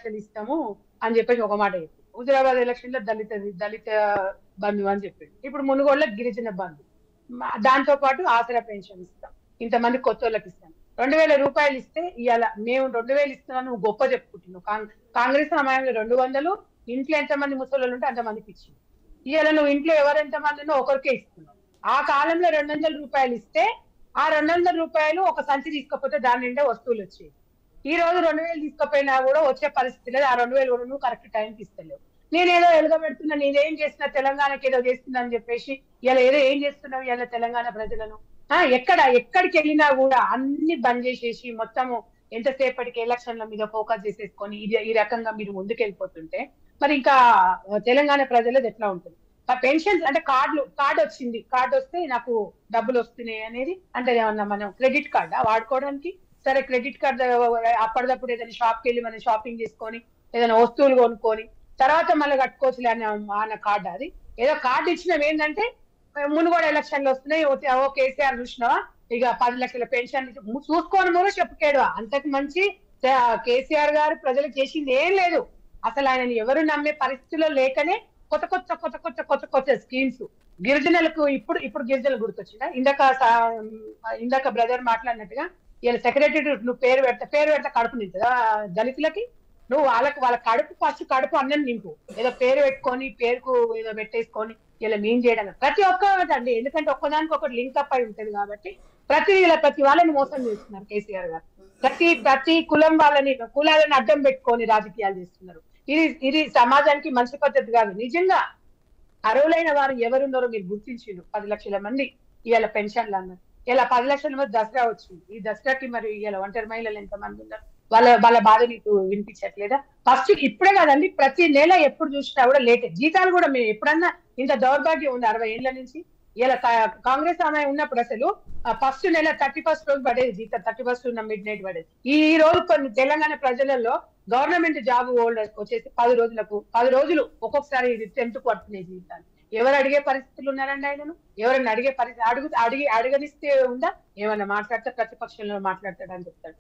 లక్షలు ఇస్తాము అని చెప్పేసి ఒక మాట చెప్పి హుజరాబాద్ ఎలక్షన్ లో దళిత దళిత బంధు అని చెప్పిండు ఇప్పుడు మునుగోళ్ళ గిరిజన బంధు మ- దాంతో పాటు ఆసరా పెన్షన్ ఇస్తాం ఇంతమంది కొత్త వాళ్ళకి ఇస్తాం రెండు వేల రూపాయలు ఇస్తే ఇవాళ మేము రెండు వేలు ఇస్తున్నాం నువ్వు గొప్ప చెప్పుకుంటున్నావు కాంగ్- కాంగ్రెస్ సమయంలో రెండు వందలు ఇంట్లో ఎంతమంది ముసలు ఉంటే అంతమందికి ఇచ్చింది ఇవాళ నువ్వు ఇంట్లో ఎవరు ఎంతమంది ఉన్నో ఒకరికే ఇస్తున్నావు ఆ కాలంలో రెండు వందల రూపాయలు ఇస్తే ఆ రెండు వందల రూపాయలు ఒక సంచి తీసుకపోతే దాని నిండా వస్తువులు వచ్చాయి ఈ రోజు రెండు వేలు తీసుకపోయినా కూడా వచ్చే పరిస్థితి లేదు ఆ రెండు వేలు కూడా నువ్వు కరెక్ట్ టైంకి ఇస్తలేవు నేనేదో ఎలుగబెడుతున్నా నేనేం చేస్తున్నా తెలంగాణకి ఏదో చేస్తున్నా అని చెప్పేసి ఇలా ఏదో ఏం చేస్తున్నావు ఇలా తెలంగాణ ప్రజలను ఆ ఎక్కడ ఎక్కడికి వెళ్ళినా కూడా అన్ని బంద్ చేసేసి మొత్తము ఎంతసేపటికి ఎలక్షన్ల మీద ఫోకస్ చేసేసుకొని ఇది ఈ రకంగా మీరు ముందుకెళ్ళిపోతుంటే మరి ఇంకా తెలంగాణ ప్రజలది ఎట్లా ఉంటుంది ఆ పెన్షన్స్ అంటే కార్డులు కార్డు వచ్చింది కార్డు వస్తే నాకు డబ్బులు వస్తున్నాయి అనేది అంటే ఏమన్నా మనం క్రెడిట్ కార్డా వాడుకోవడానికి సరే క్రెడిట్ కార్డ్ అప్పటిదప్పుడు ఏదైనా షాప్కి వెళ్ళి మనం షాపింగ్ చేసుకొని ఏదైనా వస్తువులు కొనుక్కొని తర్వాత మళ్ళీ కట్టుకోవచ్చులే అనే అన్న కార్డు అది ఏదో కార్డు ఇచ్చినవి ఏంటంటే మునుగోడు ఎలక్షన్లు వస్తున్నాయి ఓ- ఓ కేసీఆర్ చూసినావా ఇక పది లక్షల పెన్షన్ చూసుకొని మూడు చెప్పుకేడు అంతకు మంచి తే- కేసీఆర్ గారు ప్రజలకు చేసింది ఏం లేదు అసలు ఆయనని ఎవరు నమ్మే పరిస్థితిలో లేకనే కొత్త కొత్త కొత్త కొత్త కొత్త కొత్త స్కీమ్స్ గిరిజనులకు ఇప్పుడు ఇప్పుడు గిరిజనులు గుర్తొచ్చిందా ఇందాక సా- ఇందాక బ్రదర్ మాట్లాడినట్టుగా ఇలా సెక్రటరీ నువ్వు పేరు పెడతా పేరు పెడతా కడుపు నింపుదా దళితులకి నువ్వు వాళ్ళకి వాళ్ళ కడుపు ఫస్ట్ కడుపు అన్నం నింపు ఏదో పేరు పెట్టుకొని పేరుకు ఏదో పెట్టేసుకొని ఇలా మీన్ చేయడం ప్రతి ఒక్కటి అండి ఎందుకంటే ఒక్కదానికి ఒకటి లింక్ అప్ అయి ఉంటది కాబట్టి ప్రతి ఇలా ప్రతి వాళ్ళని మోసం చేస్తున్నారు కేసీఆర్ గారు ప్రతి ప్రతి కులం వాళ్ళని కులాలను అడ్డం పెట్టుకొని రాజకీయాలు చేస్తున్నారు ఇది ఇది సమాజానికి మంచి పద్ధతి కాదు నిజంగా అర్హులైన వారు ఎవరున్నారో మీరు గుర్తించిండ్రు పది లక్షల మంది ఇవాళ పెన్షన్లు అన్నారు ఇలా పది లక్షల మంది దసరా వచ్చింది ఈ దసరాకి మరి ఇవాళ ఒంటరి మహిళలు ఎంతమంది ఉన్నారు వాళ్ళ వాళ్ళ బాధ నీకు వినిపించట్లేదా ఫస్ట్ ఇప్పుడే కదండి ప్రతి నెల ఎప్పుడు చూసినా కూడా లేటే జీతాలు కూడా మేము ఎప్పుడన్నా ఇంత దౌర్భాగ్యం ఉంది అరవై ఏళ్ల నుంచి ఇలా కా- కాంగ్రెస్ ఆమె ఉన్నప్పుడు అసలు ఫస్ట్ నెల థర్టీ ఫస్ట్ రోజు పడేది జీతం థర్టీ ఫస్ట్ ఉన్న మిడ్ నైట్ పడేది ఈ ఈ రోజు కొన్ని తెలంగాణ ప్రజలలో గవర్నమెంట్ జాబ్ హోల్డర్స్ వచ్చేసి పది రోజులకు పది రోజులు ఒక్కొక్కసారి టెన్త్ పడుతున్నాయి జీతాలు ఎవరు అడిగే పరిస్థితులు ఉన్నారండి ఆయనను ఎవరైనా అడిగే పరిస్థితి అడుగు అడిగి అడగనిస్తే ఉందా ఏమన్నా మాట్లాడితే ప్రతిపక్షంలో మాట్లాడతాడని చెప్తాడు